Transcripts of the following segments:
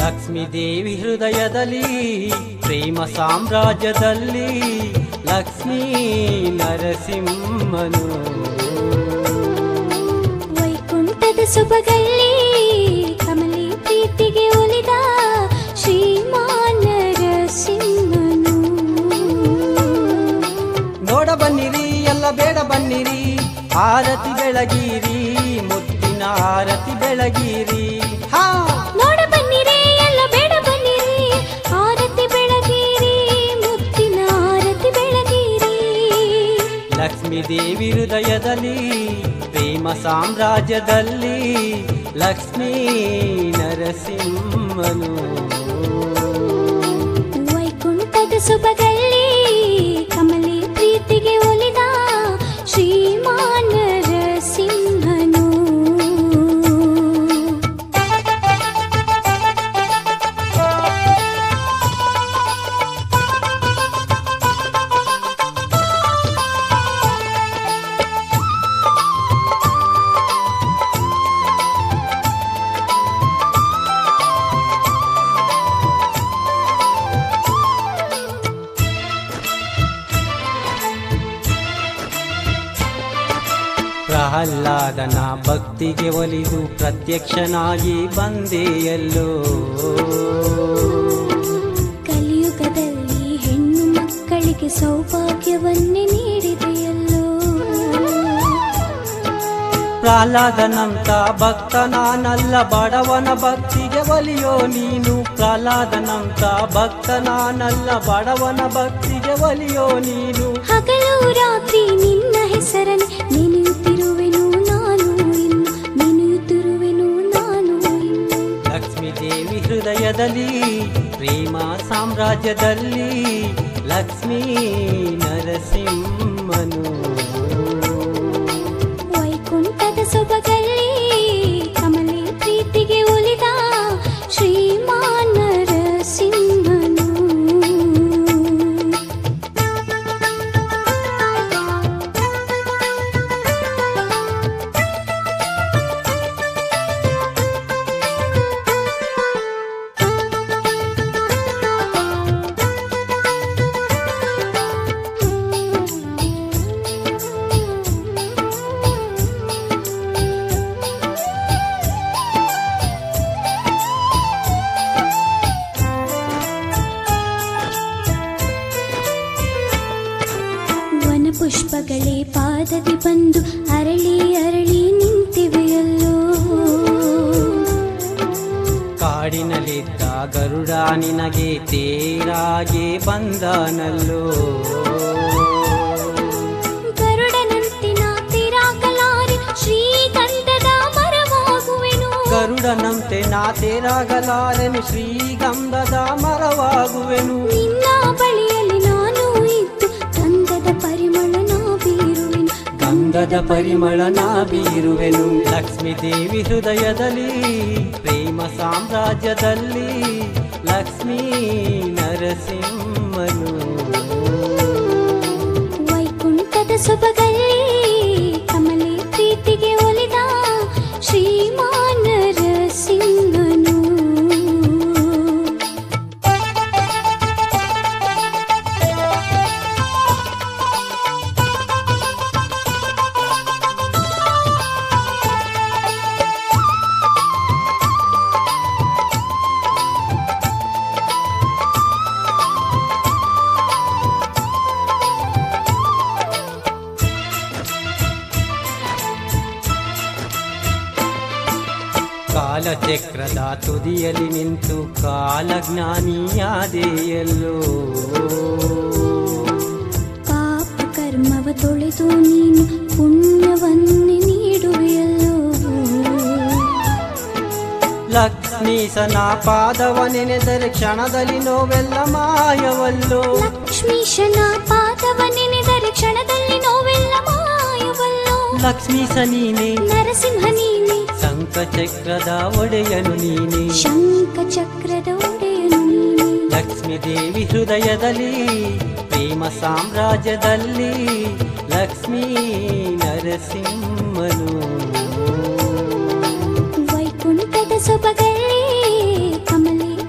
ಲಕ್ಷ್ಮೀ ದೇವಿ ಹೃದಯದಲ್ಲಿ ಪ್ರೇಮ ಸಾಮ್ರಾಜ್ಯದಲ್ಲಿ ಲಕ್ಷ್ಮೀ ನರಸಿಂಹನು ವೈಕುಂಠದ ಸುಬಗಲ್ಲಿ ಕಮಲಿ ಪ್ರೀತಿಗೆ ಒಲಿದ ಶ್ರೀಮಾನ್ ನರಸಿಂಹನು ನೋಡ ಬನ್ನಿರಿ ಎಲ್ಲ ಬೇಡ ಬನ್ನಿರಿ ಆರತಿ ಬೆಳಗಿರಿ ಮುತ್ತಿನ ಆರತಿ ಬೆಳಗಿರಿ ಹಾ ನೋಡ ಬನ್ನಿರಿ ಎಲ್ಲ ಬೇಡ ಬನ್ನಿರಿ ಆರತಿ ಬೆಳಗಿರಿ ಮುತ್ತಿನ ಆರತಿ ಬೆಳಗಿರಿ ಲಕ್ಷ್ಮೀ ದೇವಿ ಹೃದಯದಲ್ಲಿ ಪ್ರೇಮ ಸಾಮ್ರಾಜ್ಯದಲ್ಲಿ ಲಕ್ಷ್ಮೀ ನರಸಿಂಹನು ವೈಕುಂಠದ ಸುಬಗಲ್ಲಿ ಕಮಲಿ ಪ್ರೀತಿಗೆ ಒಲಿದ ಶ್ರೀಮಾನ್ ನರಸಿಂಹನು ಪ್ರಹ್ಲಾದನ ಭಕ್ತಿಗೆ ಒಲಿದು ಪ್ರತ್ಯಕ್ಷನಾಗಿ ಬಂದೆಯಲ್ಲೋ ಕಲಿಯುಗದಲ್ಲಿ ಹೆಣ್ಣು ಮಕ್ಕಳಿಗೆ ಸೌಭಾಗ್ಯವನ್ನೇ ನೀಡಿದೆಯಲ್ಲೋ ಪ್ರಹ್ಲಾದನಂತ ಭಕ್ತ ನಾನಲ್ಲ ಬಡವನ ಭಕ್ತಿಗೆ ಒಲಿಯೋ ನೀನು ಪ್ರಹ್ಲಾದನಂತ ಭಕ್ತ ನಾನಲ್ಲ ಬಡವನ ಭಕ್ತಿಗೆ ಒಲಿಯೋ ನೀನು ಹಗಲು ರಾತ್ರಿ ನಿನ್ನ ಹೆಸರನ್ನು ನೆನೆಯುತ್ತಿರುವೆನು ನಾನು ಇನ್ನು ನೆನೆಯುತ್ತಿರುವೆನು ನಾನು ಇನ್ನು ಲಕ್ಷ್ಮೀ ದೇವಿ ಹೃದಯದಲ್ಲಿ ಪ್ರೇಮ ಸಾಮ್ರಾಜ್ಯದಲ್ಲಿ ಲಕ್ಷ್ಮೀ ನರಸಿಂಹನು ವೈಕುಂಠದ ಸೊಬಗಲ್ಲಿ ಕಮಲಿ ಪ್ರೀತಿಗೆ ಒಲಿದ ಶ್ರೀಮಾನ್ ನರಸಿಂಹನು ವನ ಪುಷ್ಪಗಳೇ ಪಾದದಿ ಬಂದು ಅರಳಿ ಅರಳಿ ನಿಂತಿವೆಯಲ್ಲೋ ಕಾಡಿನಲ್ಲಿದ್ದ ಗರುಡ ನಿನಗೆ ತೇರಾಗೆ ಬಂದನಲ್ಲೋ ಗರುಡನಂತೆ ನಾ ತಿರಾಗಲಾರೆ ಶ್ರೀಗಂಧದ ಮರವಾಗುವೆನು ಗರುಡನಂತೆ ನಾ ತೇರಾಗಲಾರೆನು ಶ್ರೀಗಂಧದ ಮರವಾಗುವೆನು ನಿನ್ನ ಬಳಿಯಲ್ಲಿ ನಾನು ಇದ್ದು ಗಂಧದ ಪರಿಮಳ ನಾ ಬೀರುವೆನು ಗಂಧದ ಪರಿಮಳ ನಾ ಬೀರುವೆನು ಲಕ್ಷ್ಮೀ ದೇವಿ ಹೃದಯದಲ್ಲಿ ಪ್ರೇಮ ಸಾಮ್ರಾಜ್ಯದಲ್ಲಿ ಲಕ್ಷ್ಮೀ ನರಸಿಂಹನು ವೈಕುಂಠದ ಸೊಬಗಲ್ಲಿ ಕಮಲಿ ಪ್ರೀತಿಗೆ ಒಲಿದ ಶ್ರೀಮಾನ್ ನರಸಿಂಹನು ಕಾಲಚಕ್ರದ ತುದಿಯಲ್ಲಿ ನಿಂತು ಕಾಲಜ್ಞಾನಿಯಾದೆಯಲ್ಲೋ ಪಾಪ ಕರ್ಮವ ತೊಳೆದು ನೀನು ಪುಣ್ಯವನ್ನೇ ನೀಡುವೆಯಲ್ಲೋ ಲಕ್ಷ್ಮೀಸನ ಪಾದವ ನೆನೆದರೆ ಕ್ಷಣದಲ್ಲಿ ನೋವೆಲ್ಲ ಮಾಯವಲ್ಲೋ ಲಕ್ಷ್ಮೀಶನ ಪಾದವ ನೆನೆದರೆ ಕ್ಷಣದಲ್ಲಿ ನೋವೆಲ್ಲ ಮಾಯವಲ್ಲೋ ಲಕ್ಷ್ಮೀಸ ನೀನೆ ನರಸಿಂಹ ನೀನೆ ಶಂಖಚಕ್ರದ ಒಡೆಯನು ನೀನೆ ಶಂಖ ಚಕ್ರದ ಒಡೆಯನು ನೀನೆ ಲಕ್ಷ್ಮೀ ದೇವಿ ಹೃದಯದಲ್ಲಿ ಪ್ರೇಮ ಸಾಮ್ರಾಜ್ಯದಲ್ಲಿ ಲಕ್ಷ್ಮೀ ನರಸಿಂಹನು ವೈಕುಂಠದ ಸೊಬಗಲ್ಲಿ ಕಮಲಿ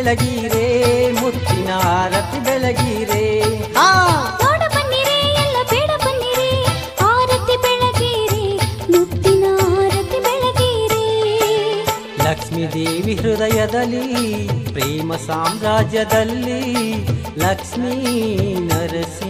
ಬೆಳಗೀರೆ ಮುತ್ತಿನ ಆರತಿ ಬೆಳಗೀರೆ ಹಾ ನೋಡ ಬನ್ನಿರೆ ಎಲ್ಲ ಬೇಡ ಬನ್ನಿರೆ ಆರತಿ ಬೆಳಗೀರೆ ಮುತ್ತಿನ ಆರತಿ ಬೆಳಗೀರೆ ಲಕ್ಷ್ಮೀ ದೇವಿ ಹೃದಯದಲ್ಲಿ ಪ್ರೇಮ ಸಾಮ್ರಾಜ್ಯದಲ್ಲಿ ಲಕ್ಷ್ಮೀ ನರಸಿ